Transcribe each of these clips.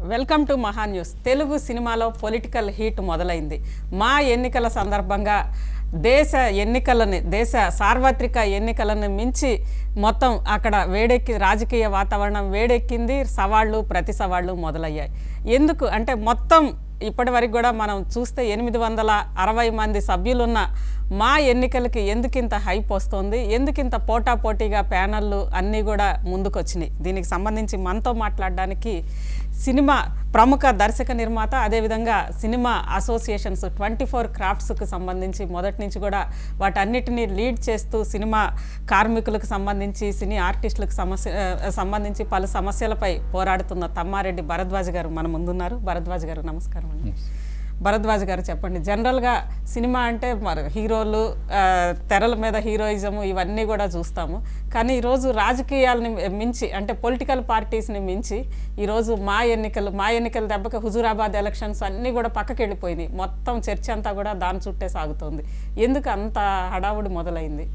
Welcome to Maha news Telugu సినిమాలో political heat మొదలైంది మా ఎన్నికల సందర్భంగా దేశ ఎన్నికలని దేశ సార్వత్రిక ఎన్నికలను మించి మొత్తం అక్కడ వేడెక్కి రాజకీయ వాతావరణం వేడెక్కింది సవాళ్ళు ప్రతి సవాళ్ళు మొదలయ్యాయి ఎందుకు అంటే మొత్తం ఇప్పటి వరకు కూడా మనం చూస్తే ఎనిమిది వందల అరవై మంది సభ్యులున్న మా ఎన్నికలకి ఎందుకింత హైప్ వస్తుంది ఎందుకింత పోటాపోటీగా ప్యానళ్ళు అన్నీ కూడా ముందుకొచ్చినాయి దీనికి సంబంధించి మనతో మాట్లాడడానికి సినిమా ప్రముఖ దర్శక నిర్మాత అదేవిధంగా సినిమా అసోసియేషన్స్ ట్వంటీ ఫోర్ క్రాఫ్ట్స్కి సంబంధించి మొదటి నుంచి కూడా వాటన్నిటినీ లీడ్ చేస్తూ సినిమా కార్మికులకు సంబంధించి సినీ ఆర్టిస్టులకు సమస్య ఆ, సంబంధించి పలు సమస్యలపై పోరాడుతున్న తమ్మారెడ్డి భరద్వాజ్ గారు మన ముందున్నారు భరద్వాజ్ గారు నమస్కారం అండి భరద్వాజ్ గారు చెప్పండి జనరల్గా సినిమా అంటే మరి హీరోలు ఆ, తెరల మీద హీరోయిజము ఇవన్నీ కూడా చూస్తాము కానీ ఈరోజు రాజకీయాలని మించి అంటే పొలిటికల్ పార్టీస్ని మించి ఈరోజు మా ఎన్నికలు మా ఎన్నికల దెబ్బకి హుజూరాబాద్ ఎలక్షన్స్ అన్నీ కూడా పక్కకి వెళ్ళిపోయినాయి మొత్తం చర్చ అంతా కూడా దాని చుట్టే సాగుతోంది ఎందుకు అంత హడావుడి మొదలైంది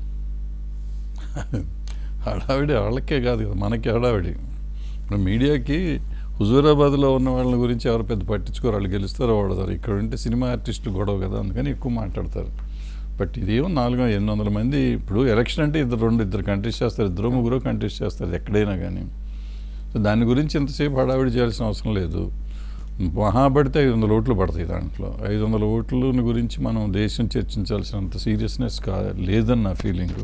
హడావిడి వాళ్ళకే కాదు కదా మనకి హడావిడి ఇప్పుడు మీడియాకి హుజూరాబాద్లో ఉన్న వాళ్ళ గురించి ఎవరు పెద్ద పట్టించుకోరు వాళ్ళు గెలుస్తారో వాడతారు ఇక్కడ ఉంటే సినిమా ఆర్టిస్టులు గొడవ కదా అందుకని ఎక్కువ మాట్లాడతారు బట్ ఇదేమో నాలుగు ఎనిమిది వందల మంది ఇప్పుడు ఎలక్షన్ అంటే ఇద్దరు రెండు ఇద్దరు కంటెస్ట్ చేస్తారు ఇద్దరు ముగ్గురు కంటెస్ట్ చేస్తారు ఎక్కడైనా కానీ సో దాని గురించి ఎంతసేపు హడావిడి చేయాల్సిన అవసరం లేదు మహా పడితే ఐదు వందల ఓట్లు పడతాయి దాంట్లో ఐదు వందల ఓట్ల గురించి మనం దేశం చర్చించాల్సినంత సీరియస్నెస్ కా లేదని నా ఫీలింగ్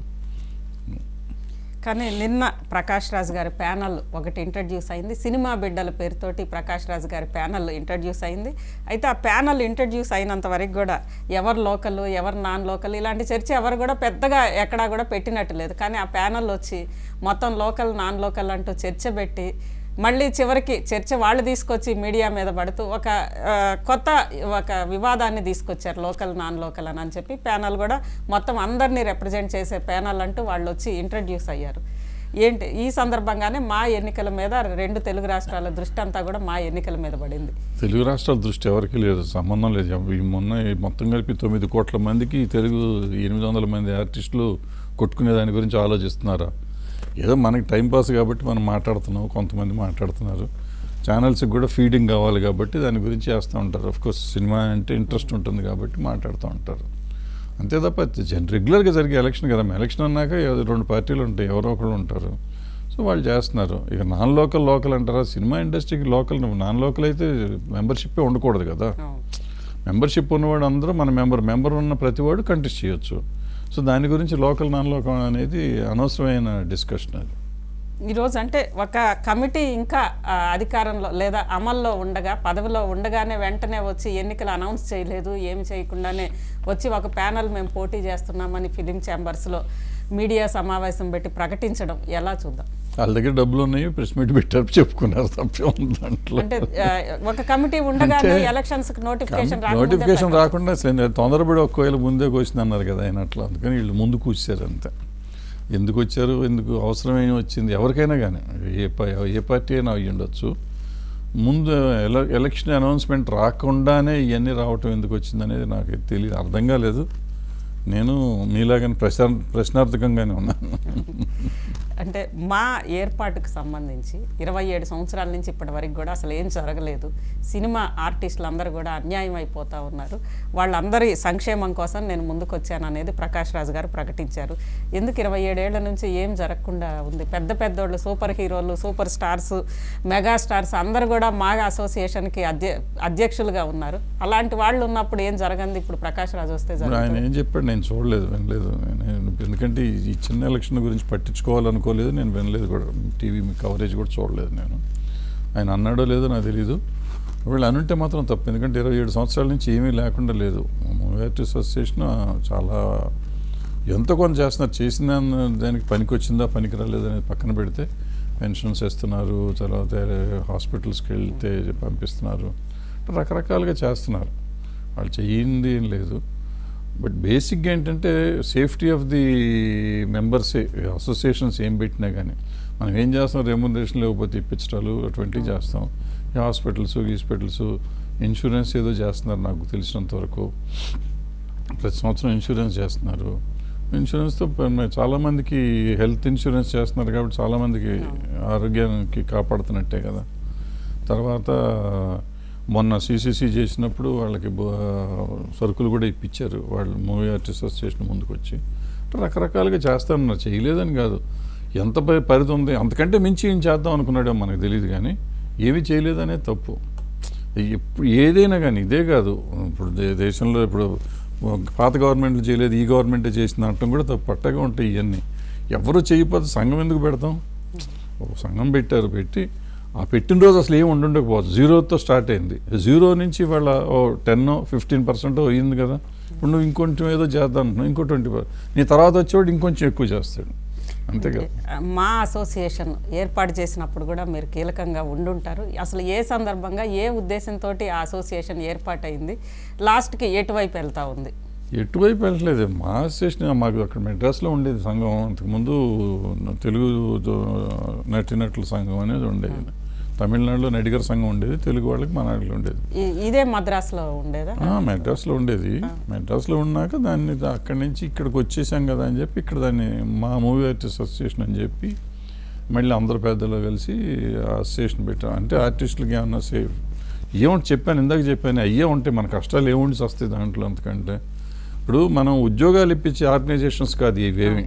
కానీ నిన్న ప్రకాష్ రాజ్ గారి ప్యానల్ ఒకటి ఇంట్రడ్యూస్ అయింది సినిమా బిడ్డల పేరుతోటి ప్రకాష్ రాజ్ గారి ప్యానల్ ఇంట్రడ్యూస్ అయింది అయితే ఆ ప్యానల్ ఇంట్రడ్యూస్ అయినంత వరకు కూడా ఎవరు లోకల్ ఎవరు నాన్ లోకల్ ఇలాంటి చర్చ ఎవరు కూడా పెద్దగా ఎక్కడా కూడా పెట్టినట్టు లేదు కానీ ఆ ప్యానల్ వచ్చి మొత్తం లోకల్ నాన్ లోకల్ అంటూ చర్చ పెట్టి మళ్ళీ చివరికి చర్చ వాళ్ళు తీసుకొచ్చి మీడియా మీద పడుతూ ఒక ఆ, కొత్త ఒక వివాదాన్ని తీసుకొచ్చారు లోకల్ నాన్ లోకల్ అని అని చెప్పి ప్యానల్ కూడా మొత్తం అందరినీ రిప్రజెంట్ చేసే ప్యానల్ అంటూ వాళ్ళు వచ్చి ఇంట్రడ్యూస్ అయ్యారు ఏంటి ఈ సందర్భంగానే మా ఎన్నికల మీద రెండు తెలుగు రాష్ట్రాల దృష్టి అంతా కూడా మా ఎన్నికల మీద పడింది తెలుగు రాష్ట్రాల దృష్టి ఎవరికి లేదు సంబంధం లేదు ఎవ- ఈ మొన్న ఈ మొత్తం కలిపి తొమ్మిది కోట్ల మందికి తెలుగు ఎనిమిది వందల మంది ఆర్టిస్టులు కొట్టుకునే దాని గురించి ఆలోచిస్తున్నారా ఏదో మనకి టైం పాస్ కాబట్టి మనం మాట్లాడుతున్నాం కొంతమంది మాట్లాడుతున్నారు ఛానల్స్కి కూడా ఫీడింగ్ కావాలి కాబట్టి దాని గురించి చేస్తూ ఉంటారు ఆఫ్ కోర్స్ సినిమా అంటే ఇంట్రెస్ట్ ఉంటుంది కాబట్టి మాట్లాడుతూ ఉంటారు అంతే తప్ప జన్ రెగ్యులర్గా జరిగే ఎలక్షన్ కదా ఎలక్షన్ అన్నాక ఏదో రెండు పార్టీలు ఉంటాయి ఎవరో ఒకళ్ళు ఉంటారు సో వాళ్ళు చేస్తున్నారు ఇక నాన్ లోకల్ లోకల్ అంటారా సినిమా ఇండస్ట్రీకి లోకల్ నాన్ లోకల్ అయితే మెంబర్షిప్పే ఉండకూడదు కదా మెంబర్షిప్ ఉన్నవాడు అందరూ మన మెంబర్ మెంబర్ ఉన్న ప్రతివాడు కంటెస్ట్ చేయొచ్చు సో దాని గురించి లోకల్ నాన్ లోకల్ అనేది అనవసరమైన డిస్కషన్ అది ఈరోజు అంటే ఒక కమిటీ ఇంకా ఆ, అధికారంలో లేదా అమల్లో ఉండగా పదవిలో ఉండగానే వెంటనే వచ్చి ఎన్నికలు అనౌన్స్ చేయలేదు ఏమి చేయకుండానే వచ్చి ఒక ప్యానల్ మేము పోటీ చేస్తున్నామని ఫిలిం ఛాంబర్స్లో మీడియా సమావేశం పెట్టి ప్రకటించడం ఎలా చూద్దాం వాళ్ళ దగ్గర డబ్బులు ఉన్నాయి ప్రెస్ మీట్ పెట్టారు చెప్పుకున్నారు తప్పే ఉంది దాంట్లో అంటే ఆ, ఒక కమిటీ ఉండగానే అంటే ఎలక్షన్స్ నోటిఫికేషన్ నోటిఫికేషన్ రాకుండా అసలు తొందరపడి ఒక్కవేళ ముందే వచ్చింది అన్నారు కదా ఆయన అట్లా అందుకని వీళ్ళు ముందుకు వచ్చారు అంతే ఎందుకు వచ్చారు ఎందుకు అవసరమేమి వచ్చింది ఎవరికైనా కానీ ఏ పా- ఏ పార్టీ అయినా అయ్యి ఉండొచ్చు ముందు ఎల ఎలక్షన్ అనౌన్స్మెంట్ రాకుండానే ఇవన్నీ రావటం ఎందుకు వచ్చింది అనేది నాకు తెలియదు అర్థం కాలేదు నేను మీలాగని ప్రశ్న ప్రశ్నార్థకంగానే ఉన్నాను అంటే మా ఏర్పాటుకు సంబంధించి ఇరవై ఏడు సంవత్సరాల నుంచి ఇప్పటి వరకు కూడా అసలు ఏం జరగలేదు సినిమా ఆర్టిస్టులు అందరూ కూడా అన్యాయం అయిపోతూ ఉన్నారు వాళ్ళందరి సంక్షేమం కోసం నేను ముందుకు వచ్చాను అనేది ప్రకాష్ రాజు గారు ప్రకటించారు ఎందుకు ఇరవై ఏడేళ్ల నుంచి ఏం జరగకుండా ఉంది పెద్ద పెద్దోళ్ళు సూపర్ హీరోలు సూపర్ స్టార్స్ మెగా స్టార్స్ అందరూ కూడా మా అసోసియేషన్కి అధ్య అధ్యక్షులుగా ఉన్నారు అలాంటి వాళ్ళు ఉన్నప్పుడు ఏం జరగంది ఇప్పుడు ప్రకాష్ రాజు వస్తే ఇప్పుడు ఆయన జరుగుతుంది ఏం చెప్పాడు నేను చూడలేదు వినలేదు నేను ఎందుకంటే ఈ- ఈ చిన్న ఎలక్షన్ గురించి పట్టించుకోవాలనుకోలేదు నేను వినలేదు కూడా టీవీ కవరేజ్ కూడా చూడలేదు నేను ఆయన అన్నాడో లేదో నాకు తెలియదు వీళ్ళు అనుంటే మాత్రం తప్పు ఎందుకంటే ఇరవై ఏడు సంవత్సరాల నుంచి ఏమీ లేకుండా లేదు మూవీ ఆర్టిస్ట్ అసోసియేషన్ చాలా ఎంత కొంత చేస్తున్నారు చేసిన దానికి పనికి వచ్చిందా పనికి రాలేదా అనేది పక్కన పెడితే పెన్షన్స్ ఇస్తున్నారు తర్వాత హాస్పిటల్స్కి వెళ్తే పంపిస్తున్నారు రకరకాలుగా చేస్తున్నారు వాళ్ళు చెయ్యింది ఏం లేదు బట్ బేసిక్గా ఏంటంటే safety of the members associations ఏం పెట్టినా కానీ మనం ఏం చేస్తాం రెమ్యునరేషన్ లేకపోతే ఇప్పించడాలు అటువంటివి చేస్తాం ఈ హాస్పిటల్స్ హాస్పిటల్స్ ఇన్సూరెన్స్ ఏదో చేస్తున్నారు నాకు తెలిసినంత వరకు ప్రతి సంవత్సరం ఇన్సూరెన్స్ చేస్తున్నారు ఇన్సూరెన్స్తో ప- చాలామందికి హెల్త్ ఇన్సూరెన్స్ చేస్తున్నారు కాబట్టి చాలామందికి ఆరోగ్యానికి కాపాడుతున్నట్టే కదా తర్వాత మొన్న సిసిసి చేసినప్పుడు వాళ్ళకి బ- సరుకులు కూడా ఇప్పించారు వాళ్ళు మూవీ ఆర్టిస్ట్ అసోసియేషన్ ముందుకు వచ్చి అంటే రకరకాలుగా చేస్తానన్నారు చేయలేదని కాదు ఎంత ప- పరిధి ఉంది అంతకంటే మించి ఏం చేద్దాం అనుకున్నాడో మనకు తెలియదు కానీ ఏమీ చేయలేదనే తప్పు ఇప్పుడు ఏదైనా కానీ ఇదే కాదు ఇప్పుడు దే- దేశంలో ఇప్పుడు పాత గవర్నమెంట్లు చేయలేదు ఈ గవర్నమెంటే చేసింది అనటం కూడా తప్పు పట్టగా ఉంటాయి ఇవన్నీ ఎవరు చేయకపోతే సంఘం ఎందుకు పెడతాం ఒక సంఘం పెట్టారు పెట్టి ఆ పెట్టిన రోజు అసలు ఏమి ఉండుండకపోవచ్చు జీరోతో స్టార్ట్ అయింది జీరో నుంచి వాళ్ళ ఓ టెన్ ఫిఫ్టీన్ పర్సెంట్ అయ్యింది కదా ఇప్పుడు నువ్వు ఇంకొంచెం ఏదో చేద్దాం అంటున్నావు ఇంకో ట్వంటీ నీ తర్వాత వచ్చేవాడు ఇంకొంచెం ఎక్కువ చేస్తాడు అంతే కదా మా అసోసియేషన్ ఏర్పాటు చేసినప్పుడు కూడా మీరు కీలకంగా ఉండుంటారు అసలు ఏ సందర్భంగా ఏ ఉద్దేశంతో ఆ అసోసియేషన్ ఏర్పాటైంది లాస్ట్కి ఎటువైపు వెళ్తా ఉంది ఎటువైపు వెళ్ళట్లేదు మా స్టేషన్ మాకు అక్కడ మెడ్రాస్లో ఉండేది సంఘం అంతకుముందు తెలుగు నటినట్ల సంఘం అనేది ఉండేది తమిళనాడులో నడిగర్ సంఘం ఉండేది తెలుగు వాళ్ళకి మనాడిలో ఉండేది ఈ- ఇదే మద్రాసులో ఉండేదా ఆ, మెడ్రాస్లో ఉండేది మెడ్రాస్లో ఉన్నాక దాన్ని దా- అక్కడి నుంచి ఇక్కడికి వచ్చేసాం కదా అని చెప్పి ఇక్కడ దాన్ని మా మూవీ ఆర్టిస్ట్ అసోసియేషన్ అని చెప్పి మళ్ళీ అందరు పెద్దలు కలిసి ఆ అసోసియేషన్ పెట్టాం అంటే ఆర్టిస్టులకి ఏమన్నా సేఫ్ ఏమంటే చెప్పాను ఇందాక చెప్పాను అయ్యే ఉంటాయి మన కష్టాలు ఏముండి వస్తాయి దాంట్లో అంతకంటే ఇప్పుడు మనం ఉద్యోగాలు ఇప్పించే ఆర్గనైజేషన్స్ కాదు ఇవేమి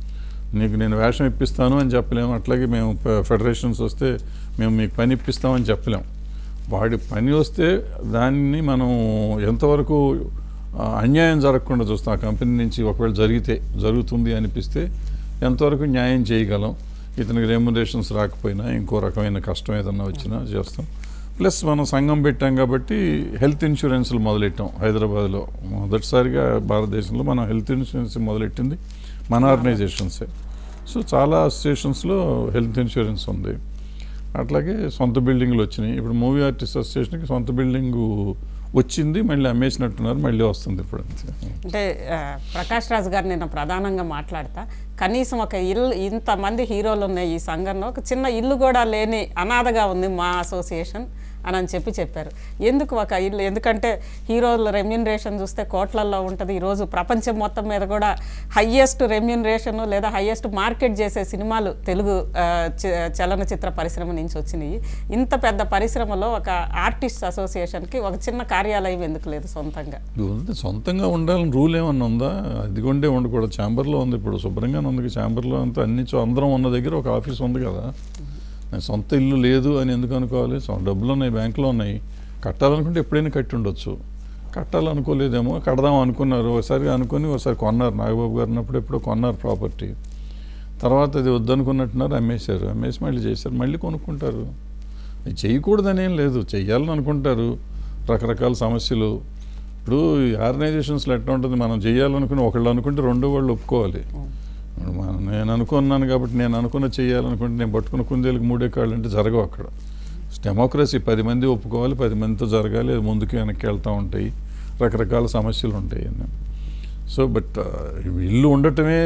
నీకు నేను వేషం ఇప్పిస్తాను అని చెప్పలేము అట్లాగే మేము ఫె- ఫెడరేషన్స్ వస్తే మేము మీకు పని ఇప్పిస్తామని చెప్పలేం వాడి పని వస్తే దాన్ని మనం ఎంతవరకు ఆ, అన్యాయం జరగకుండా చూస్తాం ఆ కంపెనీ నుంచి ఒకవేళ జరిగితే జరుగుతుంది అనిపిస్తే ఎంతవరకు న్యాయం చేయగలం ఇతనికి రెమ్యునరేషన్స్ రాకపోయినా ఇంకో రకమైన కష్టం ఏదన్నా వచ్చినా చేస్తాం ప్లస్ మనం సంఘం పెట్టాం కాబట్టి హెల్త్ ఇన్సూరెన్స్లు మొదలెట్టాం హైదరాబాద్లో మొదటిసారిగా భారతదేశంలో మనం హెల్త్ ఇన్సూరెన్స్ మొదలెట్టింది మన ఆర్గనైజేషన్సే సో చాలా అసోసియేషన్స్లో హెల్త్ ఇన్సూరెన్స్ ఉంది అట్లాగే సొంత బిల్డింగ్లు వచ్చినాయి ఇప్పుడు మూవీ ఆర్టిస్ట్ అసోసియేషన్కి సొంత బిల్డింగ్ వచ్చింది మళ్ళీ అమ్మేసినట్టున్నారు మళ్ళీ వస్తుంది ఇప్పుడు అంతే అంటే ఆ, ప్రకాష్ రాజ్ గారు నిన్న ప్రధానంగా మాట్లాడతా కనీసం ఒక ఇల్లు ఇంతమంది హీరోలు ఉన్నాయి ఈ సంఘంలో ఒక చిన్న ఇల్లు కూడా లేని అనాథగా ఉంది మా అసోసియేషన్ అని అని చెప్పి చెప్పారు ఎందుకు ఒక ఇల్లు ఎందుకంటే హీరోల రెమ్యూనరేషన్ చూస్తే కోట్లల్లో ఉంటుంది ఈరోజు ప్రపంచం మొత్తం మీద కూడా హయ్యెస్ట్ రెమ్యూనరేషన్ లేదా హయ్యెస్ట్ మార్కెట్ చేసే సినిమాలు తెలుగు ఆ, చ- చలనచిత్ర పరిశ్రమ నుంచి వచ్చినాయి ఇంత పెద్ద పరిశ్రమలో ఒక ఆర్టిస్ట్ అసోసియేషన్కి ఒక చిన్న కార్యాలయం ఎందుకు లేదు సొంతంగా ఇది ఉంది సొంతంగా ఉండాలని రూల్ ఏమన్నా ఉందా అది కొండే ఉండకూడదు ఛాంబర్లో ఉంది ఇప్పుడు శుభ్రంగానే ఉంది ఛాంబర్లో అంతా అన్ని చో- అందరం ఉన్న దగ్గర ఒక ఆఫీస్ ఉంది కదా నేను సొంత ఇల్లు లేదు అని ఎందుకు అనుకోవాలి సొ- డబ్బులు ఉన్నాయి బ్యాంకులో ఉన్నాయి కట్టాలనుకుంటే ఎప్పుడైనా కట్టి ఉండొచ్చు కట్టాలనుకోలేదేమో కడదాం అనుకున్నారు ఒకసారి అనుకుని ఒకసారి కొన్నారు నాగబాబు గారు ఉన్నప్పుడు ఎప్పుడో కొన్నారు ప్రాపర్టీ తర్వాత అది వద్దనుకున్నట్టున్నారు అమ్మేశారు అమ్మేసి మళ్ళీ చేశారు మళ్ళీ కొనుక్కుంటారు అది చేయకూడదని ఏం లేదు చెయ్యాలని అనుకుంటారు రకరకాల సమస్యలు ఇప్పుడు ఈ ఆర్గనైజేషన్స్లో ఎట్లా ఉంటుంది మనం చేయాలనుకుని ఒకళ్ళు అనుకుంటే రెండో వాళ్ళు ఒప్పుకోవాలి ఇప్పుడు మనం నేను అనుకున్నాను కాబట్టి నేను అనుకున్న చేయాలనుకుంటే నేను పట్టుకున్న కుందేలకు మూడే కాళ్ళు అంటే జరగవు అక్కడ డెమోక్రసీ పది మంది ఒప్పుకోవాలి పది మందితో జరగాలి అది ముందుకు వెనక్కి వెళ్తూ ఉంటాయి రకరకాల సమస్యలు ఉంటాయి అన్నీ సో బట్ ఇల్లు ఉండటమే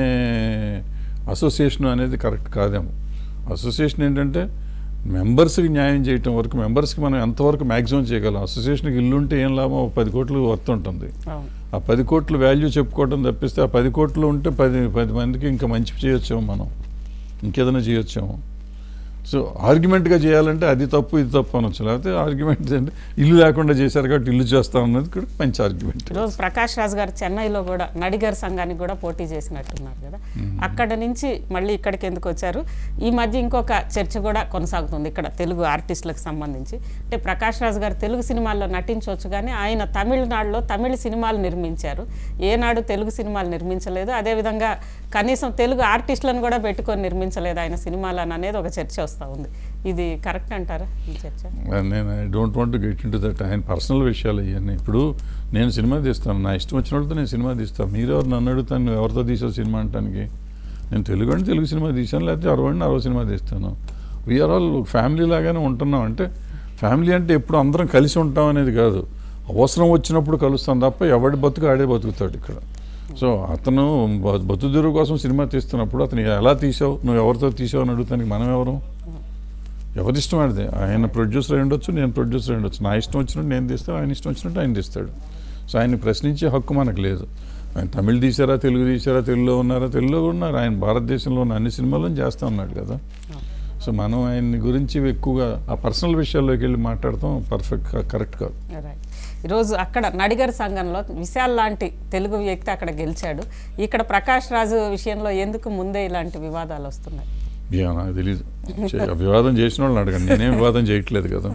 అసోసియేషన్ అనేది కరెక్ట్ కాదేమో అసోసియేషన్ ఏంటంటే మెంబర్స్కి న్యాయం చేయటం వరకు మెంబర్స్కి మనం ఎంతవరకు మ్యాక్సిమం చేయగలం అసోసియేషన్కి ఇల్లు ఉంటే ఏం లాభం ఒక పది కోట్లు వర్త్ ఉంటుంది అవును ఆ పది కోట్లు వాల్యూ చెప్పుకోవడం తప్పిస్తే ఆ పది కోట్లు ఉంటే పది పది మందికి ఇంకా మంచి చేయొచ్చాము మనం ఇంకేదైనా చేయొచ్చాము సో ఆర్గ్యుమెంట్గా చేయాలంటే అది తప్పు ఇది తప్పు అనొచ్చు లేకపోతే ఆర్గ్యుమెంట్ అంటే ఇల్లు లేకుండా చేశారు కాబట్టి ఇల్లు చేస్తాం అన్నది కూడా మంచి ఆర్గ్యుమెంట్ ఈరోజు ప్రకాష్ రాజ్ గారు చెన్నైలో కూడా నడిగర్ సంఘానికి కూడా పోటీ చేసినట్టున్నారు కదా అక్కడ నుంచి మళ్ళీ ఇక్కడికి ఎందుకు వచ్చారు ఈ మధ్య ఇంకొక చర్చ కూడా కొనసాగుతుంది ఇక్కడ తెలుగు ఆర్టిస్టులకు సంబంధించి అంటే ప్రకాష్ రాజ్ గారు తెలుగు సినిమాల్లో నటించవచ్చు కానీ ఆయన తమిళనాడులో తమిళ సినిమాలు నిర్మించారు ఏనాడు తెలుగు సినిమాలు నిర్మించలేదు అదేవిధంగా కనీసం తెలుగు ఆర్టిస్టులను కూడా పెట్టుకొని నిర్మించలేదు ఆయన సినిమాలను అనేది ఒక చర్చ వస్తూ ఉంది ఇది కరెక్ట్ అంటారా ఈ చర్చ నేను I don't want get into that ఆయన పర్సనల్ విషయాలు ఇవన్నీ ఇప్పుడు నేను సినిమా తీస్తాను నా ఇష్టం వచ్చిన వాళ్ళతో నేను సినిమా తీస్తాను మీరు ఎవరు నన్ను అడుగుతాను నువ్వు ఎవరితో తీసావు సినిమా అంటానికి నేను తెలుగు అంటే తెలుగు సినిమా తీసాను లేకపోతే అరవండి అరవై సినిమా తీస్తాను వీఆర్ ఆల్ ఫ్యామిలీ లాగానే ఉంటున్నాం అంటే ఫ్యామిలీ అంటే ఎప్పుడు అందరం కలిసి ఉంటాం అనేది కాదు అవసరం వచ్చినప్పుడు కలుస్తాం తప్ప ఎవడి బతుకు ఆడే బతుకుతాడు ఇక్కడ సో అతను బ- బతుకుదెరువు కోసం సినిమా తీస్తున్నప్పుడు అతను ఎలా తీసావు నువ్వు ఎవరితో తీసావు అని అడుగుతానికి మనం ఎవరు ఎవరి ఇష్టం ఆడితే ఆయన ప్రొడ్యూసర్ అయి ఉండొచ్చు నేను ప్రొడ్యూసర్ అయి ఉండొచ్చు నా ఇష్టం వచ్చినట్టు నేను తీస్తాను ఆయన ఇష్టం వచ్చినట్టు ఆయన తీస్తాడు సో ఆయన ప్రశ్నించే హక్కు మనకు లేదు ఆయన తమిళ్ తీశారా తెలుగు తీశారా తెలుగులో ఉన్నారా తెలుగులో ఉన్నారు ఆయన భారతదేశంలో ఉన్న అన్ని సినిమాలను చేస్తూ ఉన్నాడు కదా సో మనం ఆయన్ని గురించి ఎక్కువగా ఆ పర్సనల్ విషయాల్లోకి వెళ్ళి మాట్లాడటం పర్ఫెక్ట్ కరెక్ట్ కాదు రైట్ ఈరోజు అక్కడ నడిగర్ సంఘంలో విశాల్ లాంటి తెలుగు వ్యక్తి అక్కడ గెలిచాడు ఇక్కడ ప్రకాష్ రాజు విషయంలో ఎందుకు ముందే ఇలాంటి వివాదాలు వస్తున్నాయి ఇక నాకు తెలియదు చే- వివాదం చేసిన వాళ్ళని అడగండి నేనేం వివాదం చేయట్లేదు కదా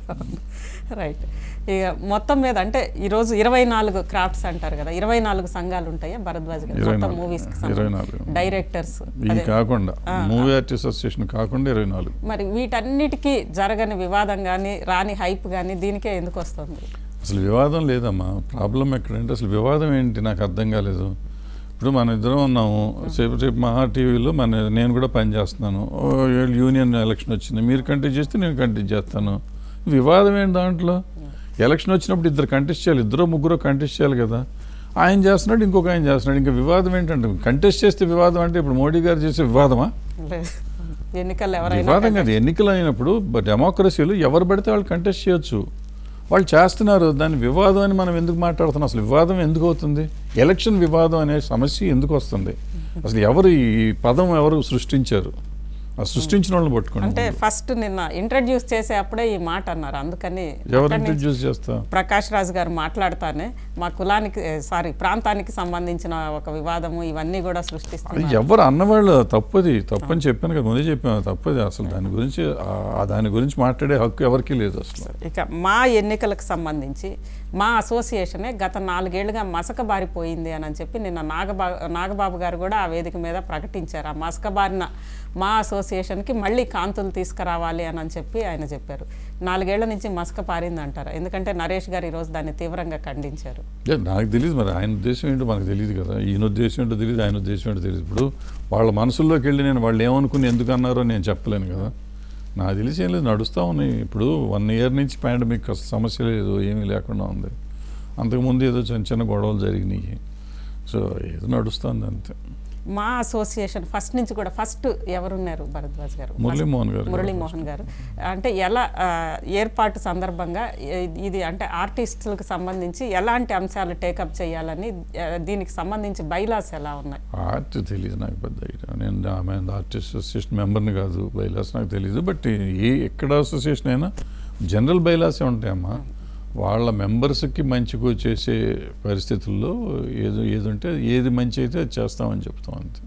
రైట్ ఇక మొత్తం మీద అంటే ఈరోజు ఇరవై నాలుగు క్రాఫ్ట్స్ అంటారు కదా ఇరవై నాలుగు సంఘాలు ఉంటాయా భరద్వాజ్ గారు ఇరవై మొత్తం నాలుగు. మూవీస్ ఇరవై నాలుగు. డైరెక్టర్స్ ఇవి కాకుండా మూవీ ఆర్టిస్ట్ అసోసియేషన్ కాకుండా ఇరవై నాలుగు మరి వీటన్నిటికీ జరగని వివాదం కానీ రాని హైప్ కానీ దీనికే ఎందుకు వస్తుంది అసలు వివాదం లేదమ్మా ప్రాబ్లం ఎక్కడంటే అసలు వివాదం ఏంటి నాకు అర్థం కాలేదు ఇప్పుడు మన ఇద్దరం ఉన్నాము సేపు రేపు మహా టీవీలో మన నేను కూడా పని చేస్తున్నాను ఓ, ఏళ్ళు యూనియన్ ఎలక్షన్ వచ్చింది మీరు కంటెస్ట్ చేస్తే నేను కంటెస్ట్ చేస్తాను వివాదం ఏంటి దాంట్లో ఎలక్షన్ వచ్చినప్పుడు ఇద్దరు కంటెస్ట్ చేయాలి ఇద్దరు ముగ్గురు కంటెస్ట్ చేయాలి కదా ఆయన చేస్తున్నాడు ఇంకొక ఆయన చేస్తున్నాడు ఇంకా వివాదం ఏంటంటే కంటెస్ట్ చేస్తే వివాదం అంటే ఇప్పుడు మోడీ గారు చేసే వివాదమా లేదు ఎన్నికల్లో ఎవరైనా వివాదం కాదు ఎన్నికలు అయినప్పుడు బ- డెమోక్రసీలో ఎవరు పడితే వాళ్ళు కంటెస్ట్ చేయొచ్చు వాళ్ళు చేస్తున్నారు దాన్ని వివాదం అని మనం ఎందుకు మాట్లాడుతున్నాం అసలు వివాదం ఎందుకు అవుతుంది ఎలక్షన్ వివాదం అనే సమస్య ఎందుకు వస్తుంది అసలు ఎవరు ఈ పదం ఎవరు సృష్టించారు ఆ సృష్టించిన వాళ్ళని అంటే పట్టుకోండి ఫస్ట్ నిన్న ఇంట్రడ్యూస్ చేసే అప్పుడే ఈ మాట అన్నారు అందుకని ఎవరు అక్కడి నుంచి ఇంట్రడ్యూస్ చేస్తా ప్రకాష్ రాజు గారు మాట్లాడుతానే మా కులానికి సారీ ప్రాంతానికి సంబంధించిన ఒక వివాదము ఇవన్నీ కూడా అది సృష్టిస్తున్నారు ఎవరు అన్నవాళ్ళు తప్పది తప్పని చెప్పాను కదా ముందే చెప్పాను తప్పది అసలు దాని గురించి ఆ దాని గురించి మాట్లాడే హక్కు ఎవరికీ లేదు అసలు ఇక మా ఎన్నికలకు సంబంధించి మా అసోసియేషనే గత నాలుగేళ్లుగా మసకబారిపోయింది అని చెప్పి నిన్న నాగబా నాగబాబు గారు కూడా ఆ వేదిక మీద ప్రకటించారు ఆ మసకబారిన మా అసోసియేషన్కి మళ్ళీ కాంతులు తీసుకురావాలి అని అని చెప్పి ఆయన చెప్పారు నాలుగేళ్ల నుంచి మసక పారింది అంటారు ఎందుకంటే నరేష్ గారు ఈరోజు దాన్ని తీవ్రంగా ఖండించారు ఏ, నాకు తెలియదు మరి ఆయన ఉద్దేశం ఏంటో మనకు తెలియదు కదా ఈయన ఉద్దేశం ఏంటో తెలియదు ఆయన ఉద్దేశం ఏంటో తెలియదు ఇప్పుడు వాళ్ళ మనసుల్లోకి వెళ్ళి నేను వాళ్ళు ఏమనుకుని ఎందుకు అన్నారో నేను చెప్పలేను కదా నాకు తెలిసి ఏం లేదు నడుస్తూ ఉన్నాయి ఇప్పుడు వన్ ఇయర్ నుంచి పాండమిక్ అసలు సమస్య లేదు ఏమీ లేకుండా ఉంది అంతకుముందు ఏదో చిన్న చిన్న గొడవలు జరిగినాయి సో ఏదో నడుస్తుంది అంతే మా అసోసియేషన్ ఫస్ట్ నుంచి కూడా ఫస్ట్ ఎవరున్నారు భరద్వాజ్ గారు మురళీమోహన్ గారు మురళీమోహన్ గారు అంటే ఎలా ఆ, ఏర్పాటు సందర్భంగా ఇ- ఇది అంటే ఆర్టిస్టులకు సంబంధించి ఎలాంటి అంశాలు టేకప్ చేయాలని ఆ, దీనికి సంబంధించి బైలాస్ ఎలా ఉన్నాయి ఆర్ట్ తెలియదు నాకు పెద్ద ఐడియా నేను ఆమె ఆర్టిస్ట్ అసోసియేషన్ మెంబర్ని కాదు బైలాస్ నాకు తెలియదు బట్ ఏ ఎక్కడ అసోసియేషన్ అయినా జనరల్ బైలాసే ఉంటాయమ్మా వాళ్ళ మెంబర్స్కి మంచిగా చేసే పరిస్థితుల్లో ఏది ఏది ఉంటే ఏది మంచి అయితే అది చేస్తామని చెప్తాం అంతే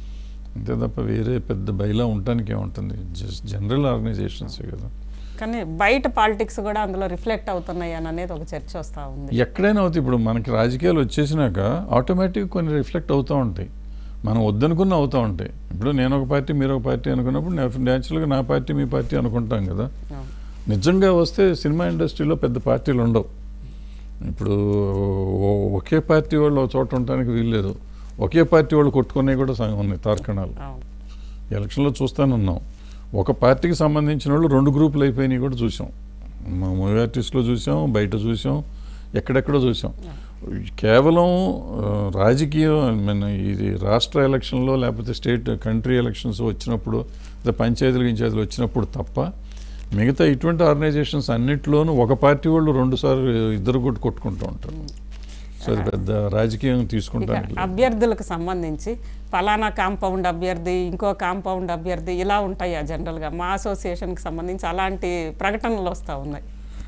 అంతే తప్ప వేరే పెద్ద బైలా ఉండటానికి ఏముంటుంది జస్ట్ జనరల్ ఆర్గనైజేషన్సే కదా కానీ బయట పాలిటిక్స్ కూడా అందులో రిఫ్లెక్ట్ అవుతున్నాయి అని అనేది ఒక చర్చ వస్తూ ఉంది ఎక్కడైనా అవుతాయి ఇప్పుడు మనకి రాజకీయాలు వచ్చేసినాక ఆటోమేటిక్గా కొన్ని రిఫ్లెక్ట్ అవుతూ ఉంటాయి మనం వద్దనుకున్న అవుతూ ఉంటాయి ఇప్పుడు నేను ఒక పార్టీ మీరు ఒక పార్టీ అనుకున్నప్పుడు న్యాచురల్గా నా పార్టీ మీ పార్టీ అనుకుంటాం కదా అవును. నిజంగా వస్తే సినిమా ఇండస్ట్రీలో పెద్ద పార్టీలు ఉండవు ఇప్పుడు ఓ- ఒకే పార్టీ వాళ్ళు ఒక చోట ఉండడానికి వీల్లేదు ఒకే పార్టీ వాళ్ళు కొట్టుకునే కూడా సగం ఉన్నాయి తార్కణాలు అవును ఎలక్షన్లో చూస్తానున్నాం ఒక పార్టీకి సంబంధించిన వాళ్ళు రెండు గ్రూపులు అయిపోయినాయి కూడా చూసాం మా మూవీ ఆర్టిస్ట్లో చూసాం బయట చూసాం ఎక్కడెక్కడో చూసాం కేవలం ఆ, రాజకీయం I mean, ఇది రాష్ట్ర ఎలక్షన్లో లేకపోతే స్టేట్ కంట్రీ ఎలక్షన్స్ వచ్చినప్పుడు లేదా పంచాయతీలు గించాయతీలు వచ్చినప్పుడు తప్ప మిగతా ఇటువంటి ఆర్గనైజేషన్స్ అన్నింటిలోనూ ఒక పార్టీ వాళ్ళు రెండు సార్లు ఇద్దరు కొట్టు కొట్టుకుంటూ ఉంటారు సో అది పెద్ద రాజకీయం ఇక తీసుకుంటానికి లేదు. అభ్యర్థులకు సంబంధించి ఫలానా కాంపౌండ్ అభ్యర్థి ఇంకో కాంపౌండ్ అభ్యర్థి ఇలా ఉంటాయా జనరల్గా మా అసోసియేషన్కి సంబంధించి అలాంటి ప్రకటనలు వస్తూ ఉన్నాయి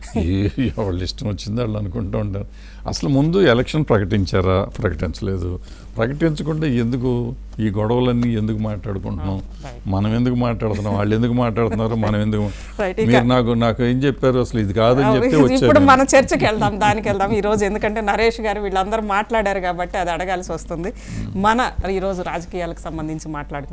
ఏ వాళ్ళు ఇష్టం వచ్చింది వాళ్ళు అనుకుంటూ ఉంటారు అసలు ముందు ఎలక్షన్ ప్రకటించారా ప్రకటించలేదు ప్రకటించకుండా ఎందుకు ఈ గొడవలన్నీ ఎందుకు మాట్లాడుకుంటున్నాం right. మనం ఎందుకు మాట్లాడుతున్నాం వాళ్ళు ఎందుకు మాట్లాడుతున్నారు మనం ఎందుకు Right, ఇక- మీరు నాకు నాకు ఏం చెప్పారు అసలు ఇది కాదని చెప్తే ఇప్పుడు వచ్చాను మన చర్చకి వెళ్దాం దానికి వెళ్దాం ఈ రోజు ఎందుకంటే నరేష్ గారు వీళ్ళందరూ మాట్లాడారు కాబట్టి అది అడగాల్సి వస్తుంది మన ఈరోజు రాజకీయాలకు సంబంధించి మాట్లాడుకుందాం